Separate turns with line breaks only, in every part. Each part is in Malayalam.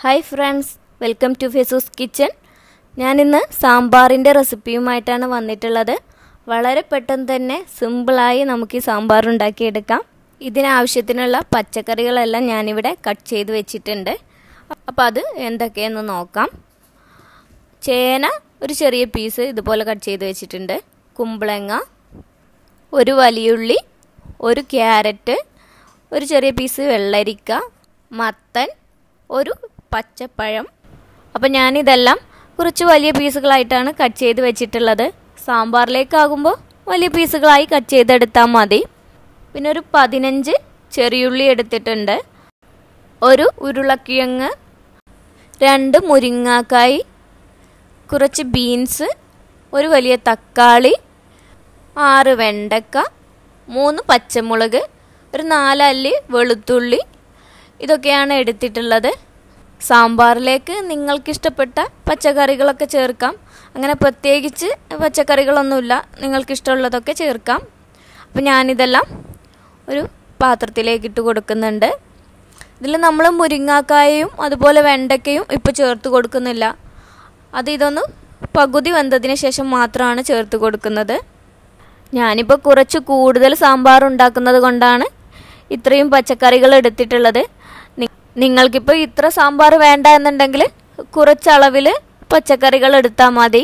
ഹായ് ഫ്രണ്ട്സ് വെൽക്കം ടു ഫെസൂസ് കിച്ചൺ ഞാനിന്ന് സാമ്പാറിൻ്റെ റെസിപ്പിയുമായിട്ടാണ് വന്നിട്ടുള്ളത് വളരെ പെട്ടെന്ന് തന്നെ സിമ്പിളായി നമുക്ക് ഈ സാമ്പാർ ഉണ്ടാക്കിയെടുക്കാം ഇതിനാവശ്യത്തിനുള്ള പച്ചക്കറികളെല്ലാം ഞാനിവിടെ കട്ട് ചെയ്ത് വെച്ചിട്ടുണ്ട് അപ്പോൾ അത് എന്തൊക്കെയെന്ന് നോക്കാം ചേന ഒരു ചെറിയ പീസ് ഇതുപോലെ കട്ട് ചെയ്ത് വെച്ചിട്ടുണ്ട് കുമ്പളങ്ങ ഒരു വലിയുള്ളി ഒരു ക്യാരറ്റ് ഒരു ചെറിയ പീസ് വെള്ളരിക്ക മത്തൻ ഒരു പച്ചപ്പഴം അപ്പം ഞാനിതെല്ലാം കുറച്ച് വലിയ പീസുകളായിട്ടാണ് കട്ട് ചെയ്ത് വെച്ചിട്ടുള്ളത് സാമ്പാറിലേക്കാകുമ്പോൾ വലിയ പീസുകളായി കട്ട് ചെയ്തെടുത്താൽ മതി പിന്നെ ഒരു പതിനഞ്ച് ചെറിയുള്ളി എടുത്തിട്ടുണ്ട് ഒരു ഉരുളക്കിഴങ്ങ് രണ്ട് മുരിങ്ങാക്കായി കുറച്ച് ബീൻസ് ഒരു വലിയ തക്കാളി ആറ് വെണ്ടക്ക മൂന്ന് പച്ചമുളക് ഒരു നാലല്ലി വെളുത്തുള്ളി ഇതൊക്കെയാണ് എടുത്തിട്ടുള്ളത് സാമ്പാറിലേക്ക് നിങ്ങൾക്കിഷ്ടപ്പെട്ട പച്ചക്കറികളൊക്കെ ചേർക്കാം അങ്ങനെ പ്രത്യേകിച്ച് പച്ചക്കറികളൊന്നുമില്ല നിങ്ങൾക്കിഷ്ടമുള്ളതൊക്കെ ചേർക്കാം അപ്പോൾ ഞാനിതെല്ലാം ഒരു പാത്രത്തിലേക്ക് ഇട്ട് കൊടുക്കുന്നുണ്ട് ഇതിൽ നമ്മൾ മുരിങ്ങാക്കായയും അതുപോലെ വെണ്ടയ്ക്കയും ഇപ്പോൾ ചേർത്ത് കൊടുക്കുന്നില്ല അത് ഇതൊന്ന് പകുതി വെന്തതിന് ശേഷം മാത്രമാണ് ചേർത്ത് കൊടുക്കുന്നത് ഞാനിപ്പോൾ കുറച്ച് കൂടുതൽ സാമ്പാർ ഉണ്ടാക്കുന്നത് കൊണ്ടാണ് ഇത്രയും പച്ചക്കറികൾ എടുത്തിട്ടുള്ളത് നിങ്ങൾക്കിപ്പോൾ ഇത്ര സാമ്പാർ വേണ്ട എന്നുണ്ടെങ്കിൽ കുറച്ച് അളവിൽ പച്ചക്കറികൾ എടുത്താൽ മതി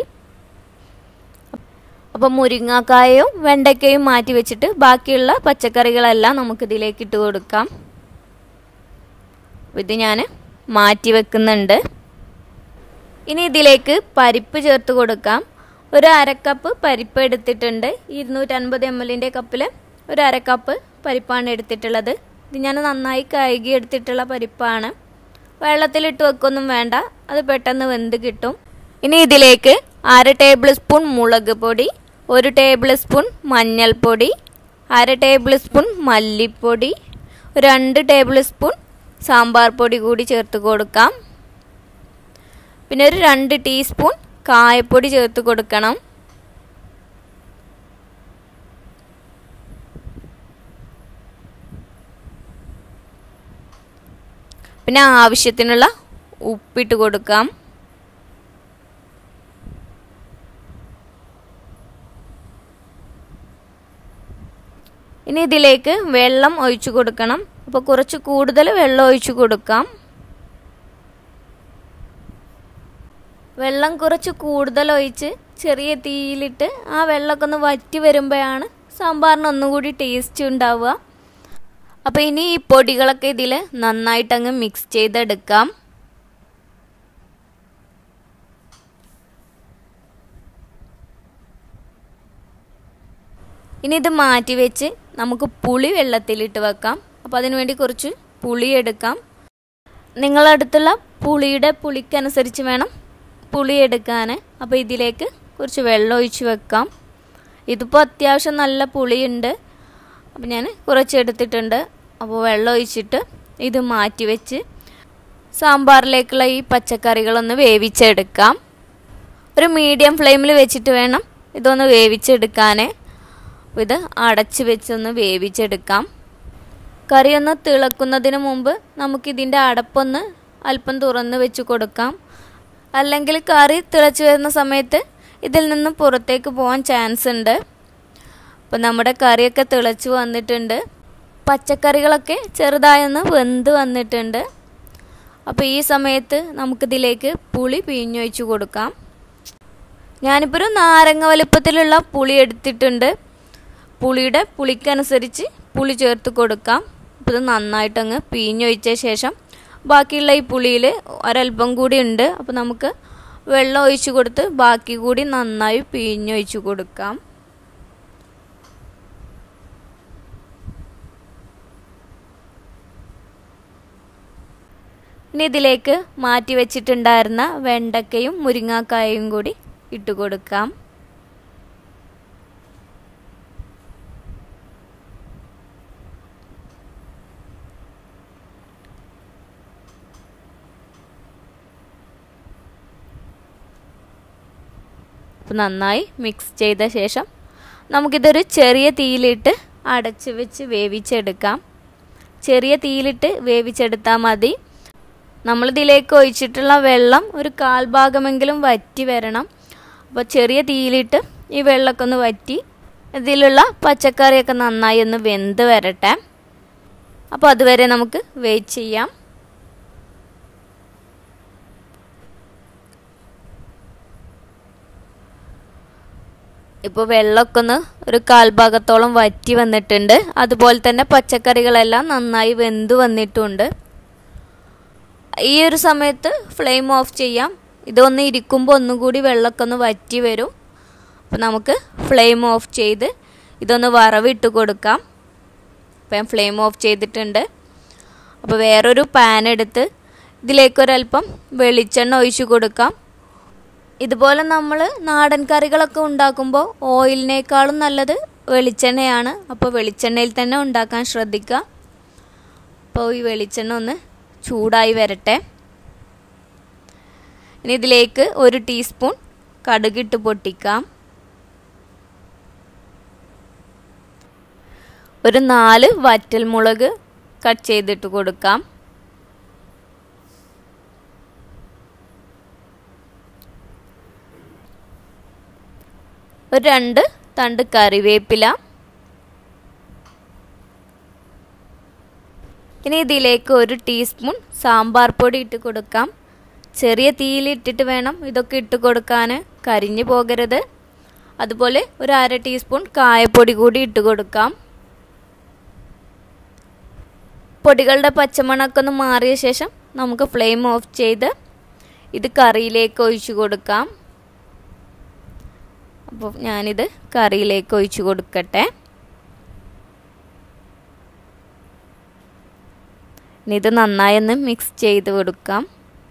അപ്പോൾ മുരിങ്ങാക്കായയും വെണ്ടയ്ക്കയും മാറ്റി വെച്ചിട്ട് ബാക്കിയുള്ള പച്ചക്കറികളെല്ലാം നമുക്കിതിലേക്ക് ഇട്ട് കൊടുക്കാം ഇത് ഞാൻ മാറ്റി വെക്കുന്നുണ്ട് ഇനി ഇതിലേക്ക് പരിപ്പ് ചേർത്ത് കൊടുക്കാം ഒരു അരക്കപ്പ് പരിപ്പ് എടുത്തിട്ടുണ്ട് ഇരുന്നൂറ്റൻപത് എം എല്ലിൻ്റെ കപ്പിൽ ഒരു അരക്കപ്പ് പരിപ്പാണ് എടുത്തിട്ടുള്ളത് ഇത് ഞാൻ നന്നായി കഴുകി എടുത്തിട്ടുള്ള പരിപ്പാണ് വെള്ളത്തിലിട്ട് വെക്കൊന്നും വേണ്ട അത് പെട്ടെന്ന് വെന്ത് കിട്ടും ഇനി ഇതിലേക്ക് അര ടേബിൾ സ്പൂൺ മുളക് പൊടി ഒരു ടേബിൾ സ്പൂൺ മഞ്ഞൾപ്പൊടി അര ടേബിൾ സ്പൂൺ മല്ലിപ്പൊടി രണ്ട് ടേബിൾ സ്പൂൺ സാമ്പാർ പൊടി കൂടി ചേർത്ത് കൊടുക്കാം പിന്നെ ഒരു രണ്ട് ടീസ്പൂൺ കായപ്പൊടി ചേർത്ത് കൊടുക്കണം പിന്നെ ആവശ്യത്തിനുള്ള ഉപ്പിട്ട് കൊടുക്കാം ഇനി ഇതിലേക്ക് വെള്ളം ഒഴിച്ചു കൊടുക്കണം അപ്പോൾ കുറച്ച് കൂടുതൽ വെള്ളം ഒഴിച്ചു കൊടുക്കാം വെള്ളം കുറച്ച് കൂടുതൽ ഒഴിച്ച് ചെറിയ തീയിലിട്ട് ആ വെള്ളമൊക്കെ ഒന്ന് വറ്റി വരുമ്പോഴാണ് സാമ്പാറിന് ഒന്നുകൂടി ടേസ്റ്റ് ഉണ്ടാവുക അപ്പോൾ ഇനി ഈ പൊടികളൊക്കെ ഇതിൽ നന്നായിട്ടങ്ങ് മിക്സ് ചെയ്തെടുക്കാം ഇനി ഇത് മാറ്റി വെച്ച് നമുക്ക് പുളി വെള്ളത്തിലിട്ട് വെക്കാം അപ്പോൾ അതിനു വേണ്ടി കുറച്ച് പുളി എടുക്കാം നിങ്ങളടുത്തുള്ള പുളിയുടെ പുളിക്കനുസരിച്ച് വേണം പുളി എടുക്കാൻ അപ്പോൾ ഇതിലേക്ക് കുറച്ച് വെള്ളം ഒഴിച്ച് വെക്കാം ഇതിപ്പോൾ അത്യാവശ്യം നല്ല പുളിയുണ്ട് അപ്പോൾ ഞാൻ കുറച്ച് എടുത്തിട്ടുണ്ട് അപ്പോൾ വെള്ളം ഒഴിച്ചിട്ട് ഇത് മാറ്റി വെച്ച് സാമ്പാറിലേക്കുള്ള ഈ പച്ചക്കറികളൊന്ന് വേവിച്ചെടുക്കാം ഒരു മീഡിയം ഫ്ലെയിമിൽ വെച്ചിട്ട് വേണം ഇതൊന്ന് വേവിച്ചെടുക്കാൻ ഇത് അടച്ച് വെച്ചൊന്ന് വേവിച്ചെടുക്കാം കറി ഒന്ന് തിളക്കുന്നതിന് മുമ്പ് നമുക്കിതിൻ്റെ അടപ്പൊന്ന് അല്പം തുറന്ന് വെച്ച് കൊടുക്കാം അല്ലെങ്കിൽ കറി തിളച്ച് വരുന്ന സമയത്ത് ഇതിൽ നിന്നും പുറത്തേക്ക് പോകാൻ ചാൻസ് ഉണ്ട് അപ്പം നമ്മുടെ കറിയൊക്കെ തിളച്ച് വന്നിട്ടുണ്ട് പച്ചക്കറികളൊക്കെ ചെറുതായൊന്ന് വെന്ത് വന്നിട്ടുണ്ട് അപ്പോൾ ഈ സമയത്ത് നമുക്കിതിലേക്ക് പുളി പിഴിഞ്ഞൊഴിച്ച് കൊടുക്കാം ഞാനിപ്പോൾ ഒരു നാരങ്ങ വലുപ്പത്തിലുള്ള പുളി എടുത്തിട്ടുണ്ട് പുളിയുടെ പുളിക്കനുസരിച്ച് പുളി ചേർത്ത് കൊടുക്കാം അപ്പോൾ ഇത് നന്നായിട്ടങ്ങ് പിഴിഞ്ഞൊഴിച്ച ശേഷം ബാക്കിയുള്ള ഈ പുളിയിൽ ഒരല്പം കൂടി ഉണ്ട് അപ്പോൾ നമുക്ക് വെള്ളം ഒഴിച്ച് കൊടുത്ത് ബാക്കി കൂടി നന്നായി പിഴിഞ്ഞൊഴിച്ച് കൊടുക്കാം ഇനി ഇതിലേക്ക് മാറ്റി വെച്ചിട്ടുണ്ടായിരുന്ന വെണ്ടക്കയും മുരിങ്ങാക്കായയും കൂടി ഇട്ട് കൊടുക്കാം അപ്പോൾ നന്നായി മിക്സ് ചെയ്ത ശേഷം നമുക്കിതൊരു ചെറിയ തീയിലിട്ട് അടച്ച് വെച്ച് വേവിച്ചെടുക്കാം ചെറിയ തീയിലിട്ട് വേവിച്ചെടുത്താൽ മതി നമ്മളിതിലേക്ക് ഒഴിച്ചിട്ടുള്ള വെള്ളം ഒരു കാൽ ഭാഗമെങ്കിലും വറ്റി വരണം അപ്പോൾ ചെറിയ തീയിലിട്ട് ഈ വെള്ളമൊക്കെ ഒന്ന് വറ്റി ഇതിലുള്ള പച്ചക്കറിയൊക്കെ നന്നായി ഒന്ന് വെന്ത് വരട്ടെ അപ്പോൾ അതുവരെ നമുക്ക് വെയിറ്റ് ചെയ്യാം ഇപ്പോൾ വെള്ളമൊക്കെ ഒന്ന് ഒരു കാൽഭാഗത്തോളം വറ്റി വന്നിട്ടുണ്ട് അതുപോലെ തന്നെ പച്ചക്കറികളെല്ലാം നന്നായി വെന്ത് വന്നിട്ടുണ്ട് ഈ ഒരു സമയത്ത് ഫ്ലെയിം ഓഫ് ചെയ്യാം ഇതൊന്ന് ഇരിക്കുമ്പോൾ ഒന്നും കൂടി വെള്ളമൊക്കെ ഒന്ന് വറ്റി വരും അപ്പോൾ നമുക്ക് ഫ്ലെയിം ഓഫ് ചെയ്ത് ഇതൊന്ന് വറവിട്ട് കൊടുക്കാം അപ്പോൾ ഞാൻ ഫ്ലെയിം ഓഫ് ചെയ്തിട്ടുണ്ട് അപ്പോൾ വേറൊരു പാൻ എടുത്ത് ഇതിലേക്കൊരല്പം വെളിച്ചെണ്ണ ഒഴിച്ചു കൊടുക്കാം ഇതുപോലെ നമ്മൾ നാടൻ കറികളൊക്കെ ഉണ്ടാക്കുമ്പോൾ ഓയിലിനേക്കാളും നല്ലത് വെളിച്ചെണ്ണയാണ് അപ്പോൾ വെളിച്ചെണ്ണയിൽ തന്നെ ഉണ്ടാക്കാൻ ശ്രദ്ധിക്കുക അപ്പോൾ ഈ വെളിച്ചെണ്ണ ഒന്ന് ചൂടായി വരട്ടെ ഇനി ഇതിലേക്ക് ഒരു ടീസ്പൂൺ കടുകിട്ട് പൊട്ടിക്കാം ഒരു നാല് വറ്റൽമുളക് കട്ട് ചെയ്തിട്ട് കൊടുക്കാം ഒരു രണ്ട് തണ്ട് കറിവേപ്പില ഇനി ഇതിലേക്ക് ഒരു ടീസ്പൂൺ സാമ്പാർ പൊടി ഇട്ട് കൊടുക്കാം ചെറിയ തീയിലിട്ടിട്ട് വേണം ഇതൊക്കെ ഇട്ട് കൊടുക്കാൻ കരിഞ്ഞു പോകരുത് അതുപോലെ ഒരു അര ടീസ്പൂൺ കായപ്പൊടി കൂടി ഇട്ട് കൊടുക്കാം പൊടികളുടെ പച്ചമണമൊക്കെ ഒന്ന് മാറിയ ശേഷം നമുക്ക് ഫ്ലെയിം ഓഫ് ചെയ്ത് ഇത് കറിയിലേക്ക് ഒഴിച്ചു കൊടുക്കാം അപ്പോൾ ഞാനിത് കറിയിലേക്ക് ഒഴിച്ചു കൊടുക്കട്ടെ ഇനി ഇത് നന്നായി ഒന്ന് മിക്സ് ചെയ്ത് കൊടുക്കാം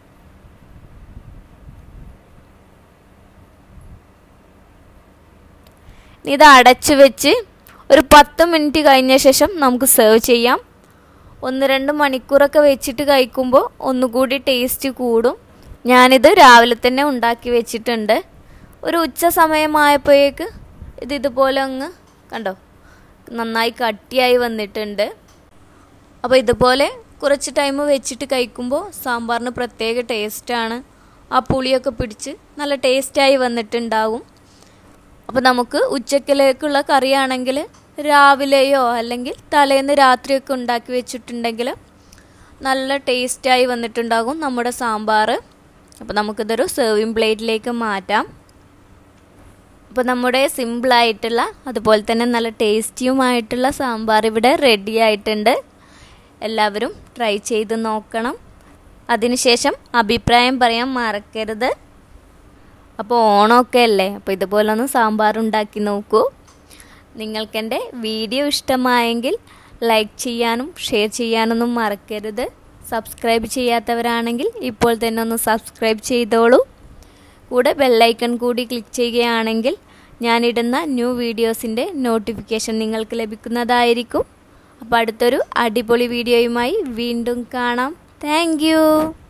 ഇനി ഇത് അടച്ചു വെച്ച് ഒരു പത്ത് മിനിറ്റ് കഴിഞ്ഞ ശേഷം നമുക്ക് സെർവ് ചെയ്യാം ഒന്ന് രണ്ട് മണിക്കൂറൊക്കെ വെച്ചിട്ട് കഴിക്കുമ്പോൾ ഒന്നുകൂടി ടേസ്റ്റ് കൂടും ഞാനിത് രാവിലെ തന്നെ ഉണ്ടാക്കി വെച്ചിട്ടുണ്ട് ഒരു ഉച്ച സമയമായപ്പോഴേക്ക് ഇത് ഇതുപോലെ അങ്ങ് കണ്ടോ നന്നായി കട്ടിയായി വന്നിട്ടുണ്ട് അപ്പോൾ ഇതുപോലെ കുറച്ച് ടൈം വെച്ചിട്ട് കഴിക്കുമ്പോൾ സാമ്പാറിന് പ്രത്യേക ടേസ്റ്റാണ് ആ പുളിയൊക്കെ പിടിച്ച് നല്ല ടേസ്റ്റായി വന്നിട്ടുണ്ടാവും അപ്പോൾ നമുക്ക് ഉച്ചക്കിലേക്കുള്ള കറിയാണെങ്കിൽ രാവിലെയോ അല്ലെങ്കിൽ തലേന്ന് രാത്രിയൊക്കെ ഉണ്ടാക്കി വെച്ചിട്ടുണ്ടെങ്കിൽ നല്ല ടേസ്റ്റായി വന്നിട്ടുണ്ടാകും നമ്മുടെ സാമ്പാർ അപ്പോൾ നമുക്കിതൊരു സെർവിങ് പ്ലേറ്റിലേക്ക് മാറ്റാം അപ്പോൾ നമ്മുടെ സിമ്പിളായിട്ടുള്ള അതുപോലെ തന്നെ നല്ല ടേസ്റ്റിയുമായിട്ടുള്ള സാമ്പാർ ഇവിടെ റെഡി ആയിട്ടുണ്ട് എല്ലാവരും ട്രൈ ചെയ്ത് നോക്കണം അതിനുശേഷം അഭിപ്രായം പറയാൻ മറക്കരുത് അപ്പോൾ ഓണമൊക്കെ അല്ലേ അപ്പോൾ ഇതുപോലെ ഒന്ന് സാമ്പാർ ഉണ്ടാക്കി നോക്കൂ നിങ്ങൾക്കെൻ്റെ വീഡിയോ ഇഷ്ടമായെങ്കിൽ ലൈക്ക് ചെയ്യാനും ഷെയർ ചെയ്യാനൊന്നും മറക്കരുത് സബ്സ്ക്രൈബ് ചെയ്യാത്തവരാണെങ്കിൽ ഇപ്പോൾ തന്നെ ഒന്ന് സബ്സ്ക്രൈബ് ചെയ്തോളൂ കൂടെ ബെല്ലൈക്കൺ കൂടി ക്ലിക്ക് ചെയ്യുകയാണെങ്കിൽ ഞാനിടുന്ന ന്യൂ വീഡിയോസിൻ്റെ നോട്ടിഫിക്കേഷൻ നിങ്ങൾക്ക് ലഭിക്കുന്നതായിരിക്കും അപ്പോൾ അടുത്തൊരു അടിപൊളി വീഡിയോയുമായി വീണ്ടും കാണാം താങ്ക്